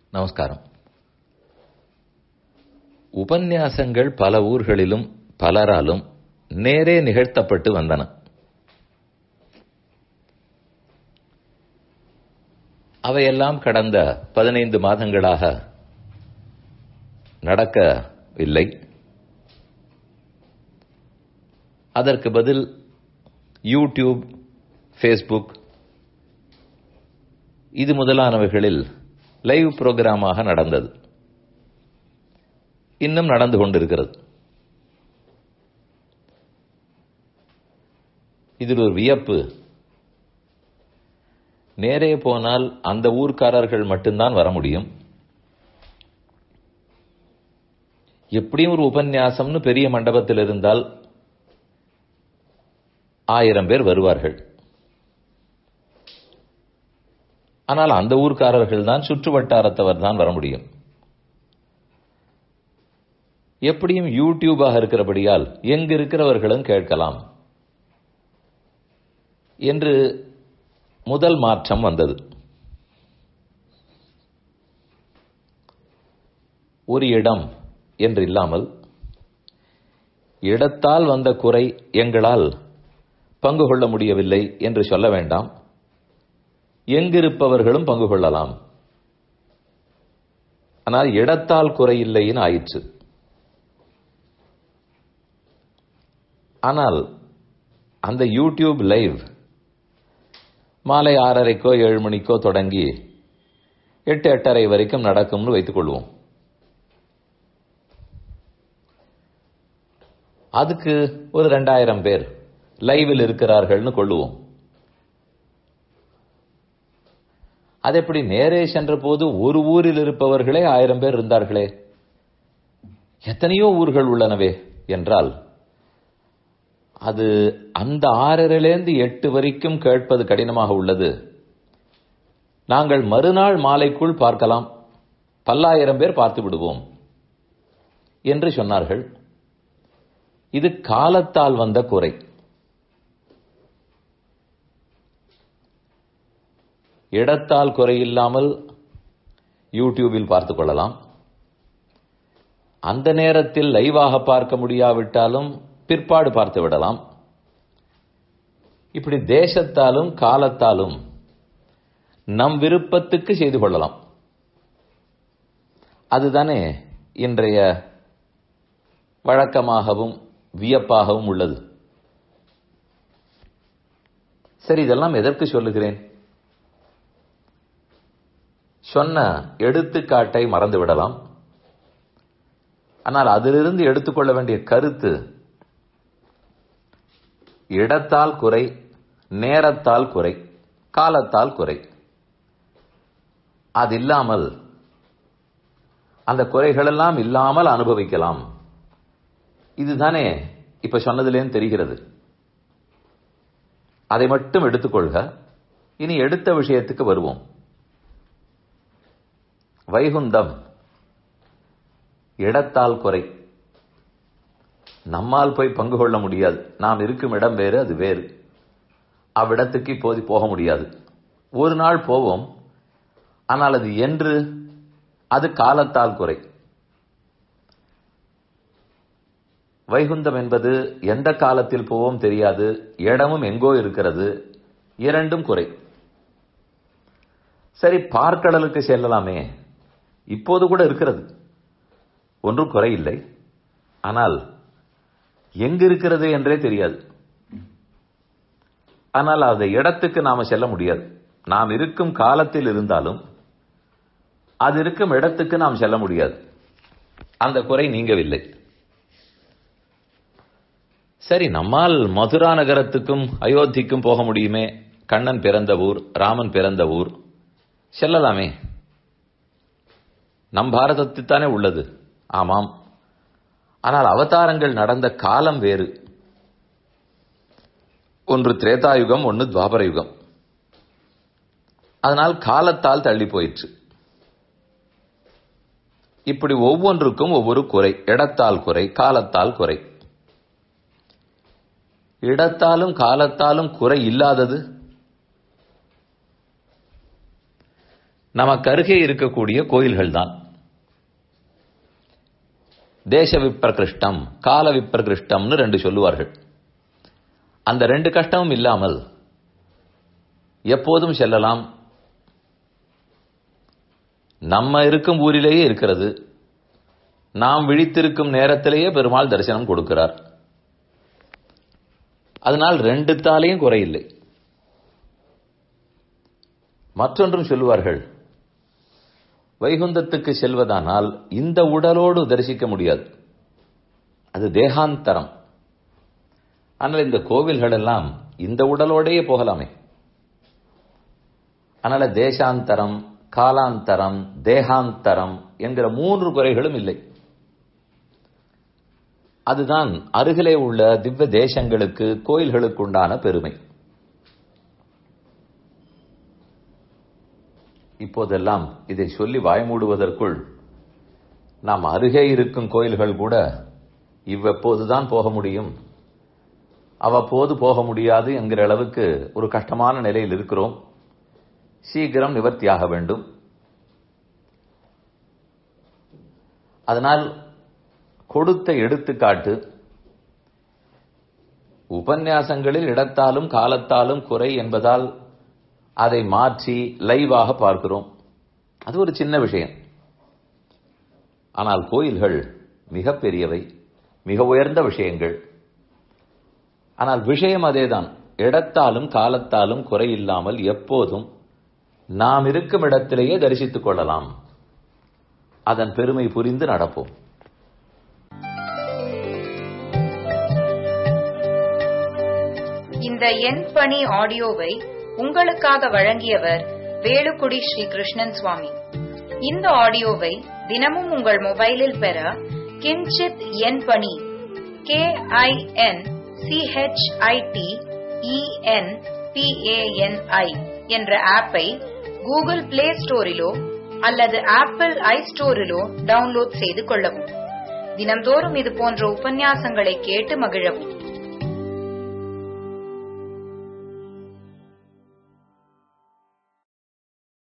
நமஸ்காரம் உபன்யாசங்கள் பல ஊர்களிலும் பலராலும் நேரே நிகழ்த்தப்பட்டு வந்தன அவையெல்லாம் கடந்த பதினைந்து மாதங்களாக நடக்கவில்லை அதற்கு பதில் யூடியூப் ஃபேஸ்புக் இது முதலானவைகளில் லைவ் புரோகிராமாக நடந்தது இன்னும் நடந்து கொண்டிருக்கிறது இதில் ஒரு வியப்பு நேரே போனால் அந்த ஊர்க்காரர்கள் மட்டும்தான் வர முடியும் எப்படியும் ஒரு உபன்யாசம்னு பெரிய மண்டபத்தில் இருந்தால் ஆயிரம் பேர் வருவார்கள் ஆனால் அந்த ஊர்க்காரர்கள் தான் சுற்று வட்டாரத்தவர் தான் வர முடியும் எப்படியும் யூடியூபாக இருக்கிறபடியால் எங்கு இருக்கிறவர்களும் கேட்கலாம் என்று முதல் மாற்றம் வந்தது ஒரு இடம் என்று இல்லாமல் இடத்தால் வந்த குறை எங்களால் பங்கு கொள்ள முடியவில்லை என்று சொல்ல வேண்டாம் எங்கிருப்பவர்களும் பங்கு கொள்ளலாம் ஆனால் இடத்தால் குறையில்லைன்னு ஆயிற்று ஆனால் அந்த யூடியூப் லைவ் மாலை ஆறரைக்கோ ஏழு மணிக்கோ தொடங்கி எட்டு எட்டரை வரைக்கும் நடக்கும்னு வைத்துக் கொள்வோம் அதுக்கு ஒரு ரெண்டாயிரம் பேர் லைவில் இருக்கிறார்கள்னு கொள்ளுவோம் அது எப்படி நேரே சென்ற போது ஒரு ஊரில் இருப்பவர்களே ஆயிரம் பேர் இருந்தார்களே எத்தனையோ ஊர்கள் உள்ளனவே என்றால் அது அந்த ஆறரிலிருந்து எட்டு வரைக்கும் கேட்பது கடினமாக உள்ளது நாங்கள் மறுநாள் மாலைக்குள் பார்க்கலாம் பல்லாயிரம் பேர் பார்த்து விடுவோம் என்று சொன்னார்கள் இது காலத்தால் வந்த குறை இடத்தால் குறையில்லாமல் யூடியூபில் பார்த்துக் கொள்ளலாம் அந்த நேரத்தில் லைவாக பார்க்க முடியாவிட்டாலும் பிற்பாடு பார்த்து விடலாம் இப்படி தேசத்தாலும் காலத்தாலும் நம் விருப்பத்துக்கு செய்து கொள்ளலாம் அதுதானே இன்றைய வழக்கமாகவும் வியப்பாகவும் உள்ளது சரி இதெல்லாம் எதற்கு சொல்லுகிறேன் சொன்ன எடுத்துக்காட்டை மறந்து விடலாம் ஆனால் அதிலிருந்து எடுத்துக்கொள்ள வேண்டிய கருத்து இடத்தால் குறை நேரத்தால் குறை காலத்தால் குறை அது இல்லாமல் அந்த குறைகளெல்லாம் இல்லாமல் அனுபவிக்கலாம் இதுதானே இப்ப சொன்னதிலேன்னு தெரிகிறது அதை மட்டும் எடுத்துக்கொள்க இனி எடுத்த விஷயத்துக்கு வருவோம் வைகுந்தம் இடத்தால் குறை நம்மால் போய் பங்கு கொள்ள முடியாது நாம் இருக்கும் இடம் வேறு அது வேறு அவ்விடத்துக்கு இப்போது போக முடியாது ஒரு நாள் போவோம் ஆனால் அது என்று அது காலத்தால் குறை வைகுந்தம் என்பது எந்த காலத்தில் போவோம் தெரியாது இடமும் எங்கோ இருக்கிறது இரண்டும் குறை சரி பார்க்கடலுக்கு செல்லலாமே இப்போது கூட இருக்கிறது ஒன்றும் குறையில்லை ஆனால் எங்கு இருக்கிறது என்றே தெரியாது ஆனால் அந்த இடத்துக்கு நாம செல்ல முடியாது நாம் இருக்கும் காலத்தில் இருந்தாலும் அது இருக்கும் இடத்துக்கு நாம் செல்ல முடியாது அந்த குறை நீங்கவில்லை சரி நம்மால் மதுரா நகரத்துக்கும் அயோத்திக்கும் போக முடியுமே கண்ணன் பிறந்த ஊர் ராமன் பிறந்த ஊர் செல்லலாமே நம் பாரதத்தில் தானே உள்ளது ஆமாம் ஆனால் அவதாரங்கள் நடந்த காலம் வேறு ஒன்று திரேதாயுகம் ஒன்று துவாபர யுகம் அதனால் காலத்தால் தள்ளி போயிற்று இப்படி ஒவ்வொன்றுக்கும் ஒவ்வொரு குறை இடத்தால் குறை காலத்தால் குறை இடத்தாலும் காலத்தாலும் குறை இல்லாதது நமக்கு அருகே இருக்கக்கூடிய கோயில்கள் தான் தேச விப்பிரகிருஷ்டம் கால விப்பிரகிருஷ்டம்னு ரெண்டு சொல்லுவார்கள் அந்த ரெண்டு கஷ்டமும் இல்லாமல் எப்போதும் செல்லலாம் நம்ம இருக்கும் ஊரிலேயே இருக்கிறது நாம் விழித்திருக்கும் நேரத்திலேயே பெருமாள் தரிசனம் கொடுக்கிறார் அதனால் ரெண்டு தாலையும் குறையில்லை மற்றொன்றும் சொல்லுவார்கள் வைகுந்தத்துக்கு செல்வதானால் இந்த உடலோடு தரிசிக்க முடியாது அது தேகாந்தரம் ஆனால் இந்த கோவில்கள் எல்லாம் இந்த உடலோடையே போகலாமே அதனால தேசாந்தரம் காலாந்தரம் தேகாந்தரம் என்கிற மூன்று குறைகளும் இல்லை அதுதான் அருகிலே உள்ள திவ்ய தேசங்களுக்கு கோயில்களுக்கு உண்டான பெருமை இப்போதெல்லாம் இதை சொல்லி வாய்மூடுவதற்குள் நாம் அருகே இருக்கும் கோயில்கள் கூட இவ்வப்போதுதான் போக முடியும் அவ்வப்போது போக முடியாது என்கிற அளவுக்கு ஒரு கஷ்டமான நிலையில் இருக்கிறோம் சீக்கிரம் நிவர்த்தியாக வேண்டும் அதனால் கொடுத்த எடுத்துக்காட்டு உபன்யாசங்களில் இடத்தாலும் காலத்தாலும் குறை என்பதால் அதை மாற்றி லைவாக பார்க்கிறோம் அது ஒரு சின்ன விஷயம் ஆனால் கோயில்கள் மிக பெரியவை மிக உயர்ந்த விஷயங்கள் ஆனால் விஷயம் அதேதான் இடத்தாலும் காலத்தாலும் குறையில்லாமல் எப்போதும் நாம் இருக்கும் இடத்திலேயே தரிசித்துக் கொள்ளலாம் அதன் பெருமை புரிந்து நடப்போம் இந்த எண் பணி ஆடியோவை உங்களுக்காக வழங்கியவர் வேலுக்குடி ஸ்ரீ கிருஷ்ணன் சுவாமி இந்த ஆடியோவை தினமும் உங்கள் மொபைலில் பெற கிஞ்சித் எண் பணி கே ஐ என் சிஹெச்ஐடி இஎன் பிஏஎன்ஐ என்ற ஆப்பை கூகுள் பிளே ஸ்டோரிலோ அல்லது ஆப்பிள் ஐ ஸ்டோரிலோ டவுன்லோட் செய்து கொள்ளவும் தினம்தோறும் இது போன்ற உபன்யாசங்களை கேட்டு மகிழவும்